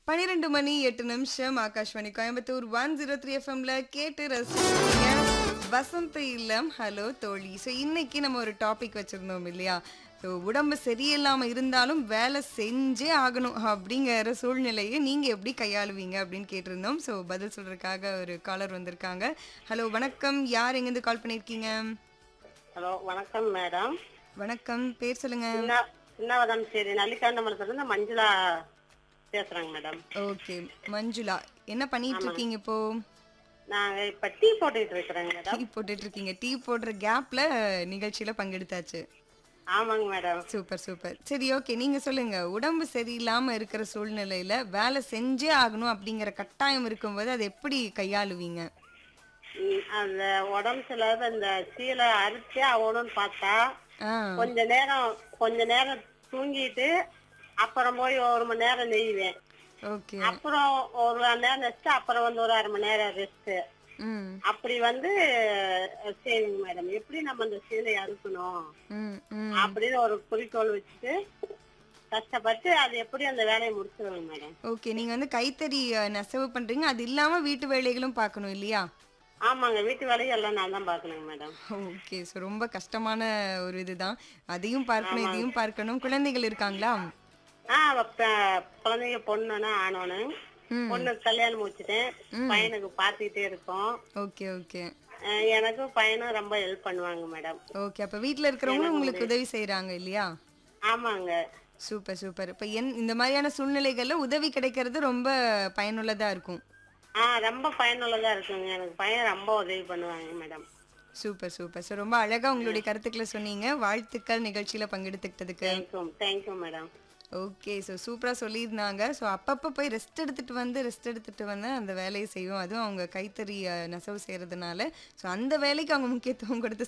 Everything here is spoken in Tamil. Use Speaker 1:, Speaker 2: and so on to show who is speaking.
Speaker 1: பன்னிரெண்டு மணி எட்டு நிமிஷம் Akashvani Coimbatore one zero three எஃப்எம்ல கேட்டு ரசிச்சிருக்கீங்க வசந்த இல்லம் ஹலோ தோழி ஸோ இன்னைக்கு நம்ம ஒரு டாபிக் வச்சிருந்தோம் இல்லையா ஸோ உடம்பு சரியில்லாம இருந்தாலும் வேலை செஞ்சே ஆகணும் அப்படிங்கிற சூழ்நிலையை நீங்க எப்படி கையாளுவீங்க அப்படின்னு கேட்டிருந்தோம் ஸோ பதில் சொல்றதுக்காக ஒரு காலர் வந்திருக்காங்க ஹலோ வணக்கம் யார் எங்கேருந்து கால் பண்ணியிருக்கீங்க
Speaker 2: ஹலோ வணக்கம் மேடம்
Speaker 1: வணக்கம் பேர் சொல்லுங்க
Speaker 2: சின்ன சின்னவதம் சரி நல்லிக்காண்டமலத்துல இருந்து மஞ்சுளா பேசுறேங்க மேடம்
Speaker 1: ஓகே மஞ்சுளா என்ன பண்ணிட்டு இருக்கீங்க இப்போ
Speaker 2: நாங்க இப்ப டீ போட்டுட்டு இருக்கிறேங்க மேடம்
Speaker 1: டீ போட்டுட்டு இருக்கீங்க டீ போடுற கேப்ல நிகழ்ச்சியில பங்கெடுத்தாச்சு
Speaker 2: ஆமாங்க மேடம்
Speaker 1: சூப்பர் சூப்பர் சரி ஓகே நீங்க சொல்லுங்க உடம்பு சரியில்லாம இருக்கிற சூழ்நிலையில வேலை செஞ்சே ஆகணும் அப்படிங்கிற கட்டாயம் இருக்கும்போது அதை எப்படி கையாளுவீங்க
Speaker 2: ம், அந்த உடம்பு சிலது இந்த சீலை அரிச்சே ஆகணும்னு பார்த்தா
Speaker 1: ஆ
Speaker 2: கொஞ்ச நேரம் கொஞ்ச நேரம் தூங்கிட்டு அப்புறம் போய் ஒரு மணி நேரம் நெய்வேன்
Speaker 1: ஓகே
Speaker 2: அப்புறம் ஒரு மணி நேரம் ரெஸ்ட் அப்புறம் வந்து ஒரு அரை மணி நேரம் ரெஸ்ட்
Speaker 1: ம்
Speaker 2: அப்படி வந்து சரிங்க மேடம் எப்படி நம்ம அந்த சீலை அறுக்கணும்
Speaker 1: ம் ம்
Speaker 2: அப்படின்னு ஒரு குறிக்கோள் வச்சுட்டு கஷ்டப்பட்டு அது எப்படி அந்த வேலையை முடிச்சிருவேங்க மேடம்
Speaker 1: ஓகே நீங்க வந்து கைத்தறி அஹ், நெசவு பண்றீங்க அது இல்லாம வீட்டு வேலைகளும் பார்க்கணும் இல்லையா
Speaker 2: ஆமாங்க வீட்டு வேலையும் எல்லாம் நான் தான் பார்க்கணுங்க மேடம்
Speaker 1: ஓகே ஸோ ரொம்ப கஷ்டமான ஒரு இதுதான் அதையும் பார்க்கணும் இதையும் பார்க்கணும் குழந்தைகள் இருக்காங்களா
Speaker 2: ஆ ப- குழந்தைங்க பொண்ணுன்னா ஆனோன்னு
Speaker 1: ம்.
Speaker 2: பொண்ணுக்கு கல்யாணம் முடிச்சிட்டேன் பையனுக்கு பார்த்துக்கிட்டே இருக்கோம்
Speaker 1: ஓகே ஓகே
Speaker 2: அஹ் எனக்கும் பையனும் ரொம்ப ஹெல்ப் பண்ணுவாங்க மேடம்
Speaker 1: ஓகே அப்ப வீட்ல இருக்கிறவங்களும் உங்களுக்கு உதவி செய்றாங்க இல்லையா
Speaker 2: ஆமாங்க
Speaker 1: சூப்பர் சூப்பர் இப்ப என் இந்த மாதிரியான சூழ்நிலைகள்ல உதவி கிடைக்கிறது ரொம்ப பயனுள்ளதா இருக்கும்
Speaker 2: ஆ ரொம்ப பயனுள்ளதா இருக்குங்க எனக்கு பையன் ரொம்ப உதவி பண்ணுவாங்க மேடம்
Speaker 1: சூப்பர் சூப்பர் ஸோ ரொம்ப அழகா உங்களுடைய கருத்துக்களை சொன்னீங்க வாழ்த்துக்கள் நிகழ்ச்சியில பங்கெடுத்துக்கிட்டதுக்கு
Speaker 2: thank you thank you madam
Speaker 1: okay so சூப்பராக சொல்லியிருந்தாங்க ஸோ அப்பப்போ போய் ரெஸ்ட் எடுத்துட்டு வந்து ரெஸ்ட் எடுத்துட்டு வந்து அந்த வேலையை செய்வோம் அதுவும் அவங்க கைத்தறி அஹ், நெசவு செய்கிறதுனால ஸோ அந்த வேலைக்கு அவங்க முக்கியத்துவம் கொடுத்து